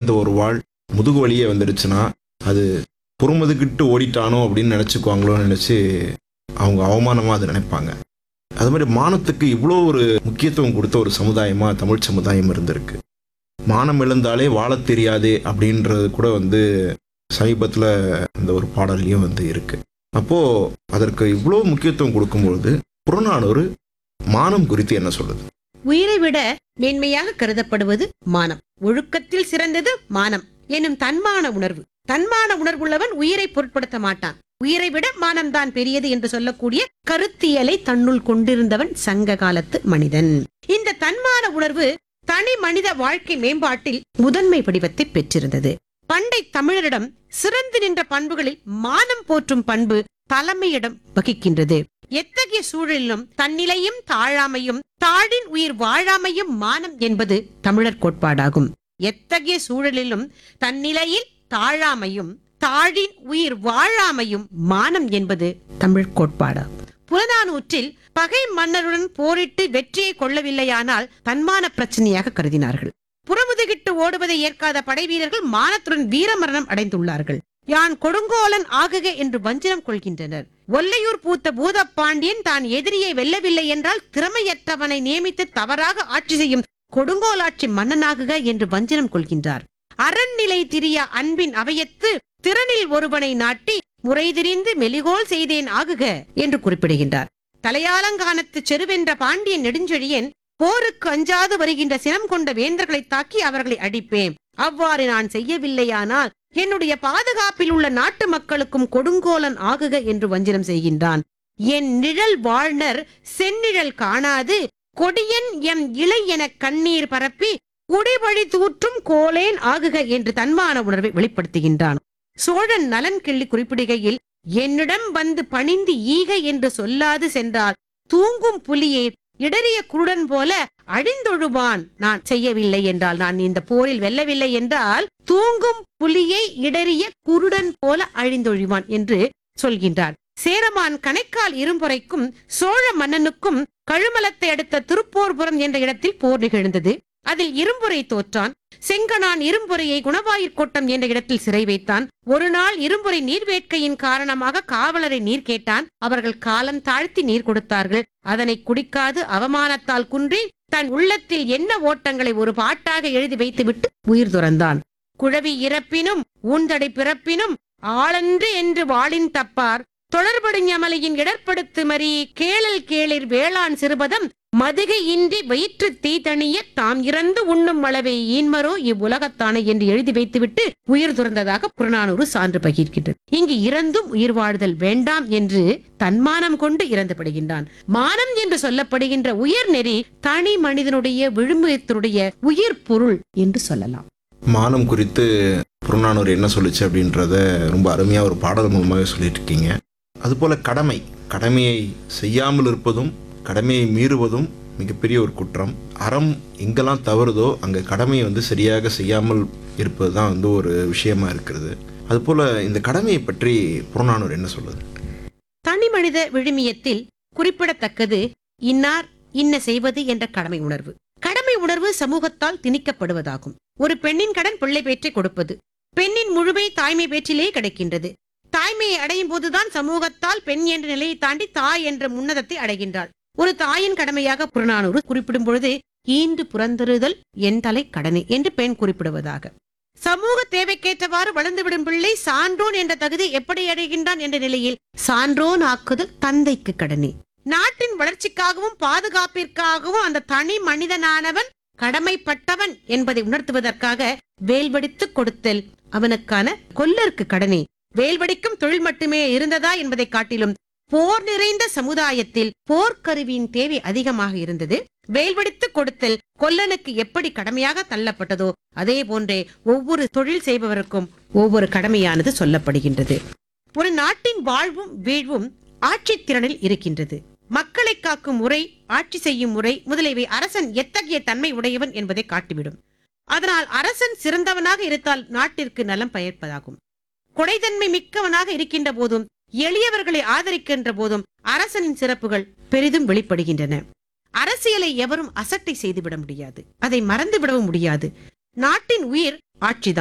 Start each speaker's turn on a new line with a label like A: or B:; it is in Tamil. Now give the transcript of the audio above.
A: எந்த ஒரு வாழ் முதுகு வலியே வந்துடுச்சுன்னா அது புறமுதுகிட்டு ஓடிட்டானோ அப்படின்னு நினச்சிக்குவாங்களோன்னு நினச்சி அவங்க அவமானமாக அதை நினைப்பாங்க அது மாதிரி மானத்துக்கு இவ்வளோ ஒரு முக்கியத்துவம் கொடுத்த ஒரு சமுதாயமாக தமிழ் சமுதாயம் இருந்திருக்கு மானம் இழந்தாலே வாழத் தெரியாதே அப்படின்றது கூட வந்து சமீபத்தில் இந்த ஒரு பாடல்லையும் வந்து இருக்கு அப்போது அதற்கு இவ்வளோ முக்கியத்துவம் கொடுக்கும்பொழுது புறநானூறு மானம் குறித்து என்ன சொல்லுது
B: உயிரை விட மேன்மையாக கருதப்படுவது மானம் ஒழுக்கத்தில் சிறந்தது மானம் எனும் தன்மான உணர்வு தன்மான உணர்வுள்ளவன் உயிரை பொருட்படுத்த மாட்டான் உயிரை விட மானம்தான் பெரியது என்று சொல்லக்கூடிய கருத்தியலை தன்னுள் கொண்டிருந்தவன் சங்க காலத்து மனிதன் இந்த தன்மான உணர்வு தனி மனித வாழ்க்கை மேம்பாட்டில் முதன்மை வடிவத்தை பெற்றிருந்தது பண்டை தமிழரிடம் சிறந்து நின்ற பண்புகளில் மானம் போற்றும் பண்பு தலைமையிடம் வகிக்கின்றது எத்தகைய சூழலிலும் தன்னிலையும் தாழாமையும் தாழின் உயிர் வாழாமையும் மானம் என்பது தமிழர் கோட்பாடாகும் எத்தகைய சூழலிலும் தன்னிலையில் தாழாமையும் தாழின் உயிர் வாழாமையும் மானம் என்பது தமிழ் கோட்பாடாகும் புறநானூற்றில் பகை மன்னருடன் போரிட்டு வெற்றியை கொள்ளவில்லையானால் தன்மான பிரச்சனையாக கருதினார்கள் புறமுதுகிட்டு ஓடுவதை ஏற்காத படை வீரர்கள் மானத்துடன் வீரமரணம் அடைந்துள்ளார்கள் யான் கொடுங்கோலன் ஆகுக என்று வஞ்சினம் கொள்கின்றனர் ஒல்லையூர் பூத்த பூதப்பாண்டியன் தான் எதிரியை வெல்லவில்லை என்றால் திறமையற்றவனை நியமித்து தவறாக ஆட்சி செய்யும் கொடுங்கோலாட்சி மன்னனாகுக என்று வஞ்சினம் கொள்கின்றார் அரண்நிலை திரிய அன்பின் அவையத்து திறனில் ஒருவனை நாட்டி முறைதிரிந்து மெலிகோல் செய்தேன் ஆகுக என்று குறிப்பிடுகின்றார் தலையாலங்கானத்து செருவென்ற பாண்டியன் நெடுஞ்செழியன் போருக்கு அஞ்சாது வருகின்ற சினம் கொண்ட வேந்தர்களை தாக்கி அவர்களை அடிப்பேன் அவ்வாறு நான் செய்யவில்லையானால் என்னுடைய பாதுகாப்பில் உள்ள நாட்டு மக்களுக்கும் கொடுங்கோலன் ஆகுக என்று வஞ்சினம் செய்கின்றான் என் நிழல் வாழ்னர் செந்நிழல் காணாது கொடியன் எம் இலை என கண்ணீர் பரப்பி குடிவழி தூற்றும் கோலேன் ஆகுக என்று தன்மான உணர்வை வெளிப்படுத்துகின்றான் சோழன் நலன் கிள்ளி குறிப்பிடுகையில் என்னிடம் வந்து பணிந்து ஈக என்று சொல்லாது சென்றால் தூங்கும் புலியை இடறிய குருடன் போல அழிந்தொழுவான் நான் செய்யவில்லை என்றால் நான் இந்த போரில் வெல்லவில்லை என்றால் தூங்கும் புலியை இடறிய குருடன் போல அழிந்தொழிவான் என்று சொல்கின்றார் சேரமான் கணைக்கால் இரும்புரைக்கும் சோழ மன்னனுக்கும் கழுமலத்தை அடுத்த திருப்போர்புரம் என்ற இடத்தில் போர் நிகழ்ந்தது அதில் இரும்புரை தோற்றான் செங்கனான் இரும்புரையை குணவாயிற்கோட்டம் என்ற இடத்தில் சிறை வைத்தான் ஒரு நாள் இரும்புரை நீர்வேட்கையின் காரணமாக காவலரை நீர் கேட்டான் அவர்கள் காலம் தாழ்த்தி நீர் கொடுத்தார்கள் அதனை குடிக்காது அவமானத்தால் குன்றி தன் உள்ளத்தில் என்ன ஓட்டங்களை ஒரு பாட்டாக எழுதி வைத்துவிட்டு உயிர் துறந்தான் குழவி இறப்பினும் ஊந்தடை பிறப்பினும் ஆளன்று என்று வாளின் தப்பார் தொடர்படு ஞமலையின் இடர்படுத்து மறி கேளல் கேளிர் வேளாண் சிறுபதம் மதுகை இன்றி வயிற்று தீ தணிய தாம் இறந்து உண்ணும் அளவை ஈன்மரோ இவ்வுலகத்தானே என்று எழுதி வைத்துவிட்டு உயிர் துறந்ததாக புறநானூறு சான்று பகிர்கின்றது இங்கு இறந்தும் உயிர் வாழ்தல் வேண்டாம் என்று தன்மானம் கொண்டு இறந்துபடுகின்றான் மானம் என்று சொல்லப்படுகின்ற உயர் நெறி தனி மனிதனுடைய விழுமியத்தினுடைய உயிர் பொருள் என்று சொல்லலாம்
A: மானம் குறித்து புறநானூறு என்ன சொல்லுச்சு அப்படின்றத ரொம்ப அருமையாக ஒரு பாடல் மூலமாக சொல்லிட்டு இருக்கீங்க அதுபோல் கடமை கடமையை செய்யாமல் இருப்பதும் கடமையை மீறுவதும் மிகப்பெரிய ஒரு குற்றம் அறம் எங்கெல்லாம் தவறுதோ அங்கே கடமையை வந்து சரியாக செய்யாமல் இருப்பது தான் வந்து ஒரு விஷயமா இருக்கிறது அதுபோல் இந்த கடமையை பற்றி புறநானூறு என்ன சொல்லுது
B: தனி மனித விழுமியத்தில் குறிப்பிடத்தக்கது இன்னார் இன்ன செய்வது என்ற கடமை உணர்வு கடமை உணர்வு சமூகத்தால் திணிக்கப்படுவதாகும் ஒரு பெண்ணின் கடன் பிள்ளை பேற்றை கொடுப்பது பெண்ணின் முழுமை தாய்மை பேற்றிலே கிடைக்கின்றது தாய்மையை அடையும் போதுதான் சமூகத்தால் பெண் என்ற நிலையை தாண்டி தாய் என்ற உன்னதத்தை அடைகின்றாள் ஒரு தாயின் கடமையாக புறநானூறு குறிப்பிடும் பொழுது ஈண்டு புறந்தருதல் என் தலை கடனை என்று பெண் குறிப்பிடுவதாக சமூக தேவைக்கேற்றவாறு வளர்ந்துவிடும் பிள்ளை சான்றோன் என்ற தகுதி எப்படி அடைகின்றான் என்ற நிலையில் சான்றோன் ஆக்குதல் தந்தைக்கு கடனே நாட்டின் வளர்ச்சிக்காகவும் பாதுகாப்பிற்காகவும் அந்த தனி மனிதனானவன் கடமைப்பட்டவன் என்பதை உணர்த்துவதற்காக வேல்வடித்து கொடுத்தல் அவனுக்கான கொல்லருக்கு கடனே வேல்வடிக்கும் தொழில் மட்டுமே இருந்ததா என்பதை காட்டிலும் போர் நிறைந்த சமுதாயத்தில் போர்க்கருவியின் தேவை அதிகமாக இருந்தது வேல்வடித்து கொடுத்தல் கொல்லனுக்கு எப்படி கடமையாக தள்ளப்பட்டதோ அதே போன்றே ஒவ்வொரு தொழில் செய்பவருக்கும் ஒவ்வொரு கடமையானது சொல்லப்படுகின்றது ஒரு நாட்டின் வாழ்வும் வீழ்வும் ஆட்சித் திறனில் இருக்கின்றது மக்களை காக்கும் முறை ஆட்சி செய்யும் முறை முதலியவை அரசன் எத்தகைய தன்மை உடையவன் என்பதை காட்டிவிடும் அதனால் அரசன் சிறந்தவனாக இருந்தால் நாட்டிற்கு நலம் பயப்பதாகும் கொடைத்தன்மை மிக்கவனாக இருக்கின்ற போதும் எளியவர்களை ஆதரிக்கின்ற போதும் அரசனின் சிறப்புகள் பெரிதும் வெளிப்படுகின்றன அரசியலை எவரும் அசட்டை செய்துவிட முடியாது அதை மறந்து விடவும் முடியாது நாட்டின் உயிர் ஆட்சிதான்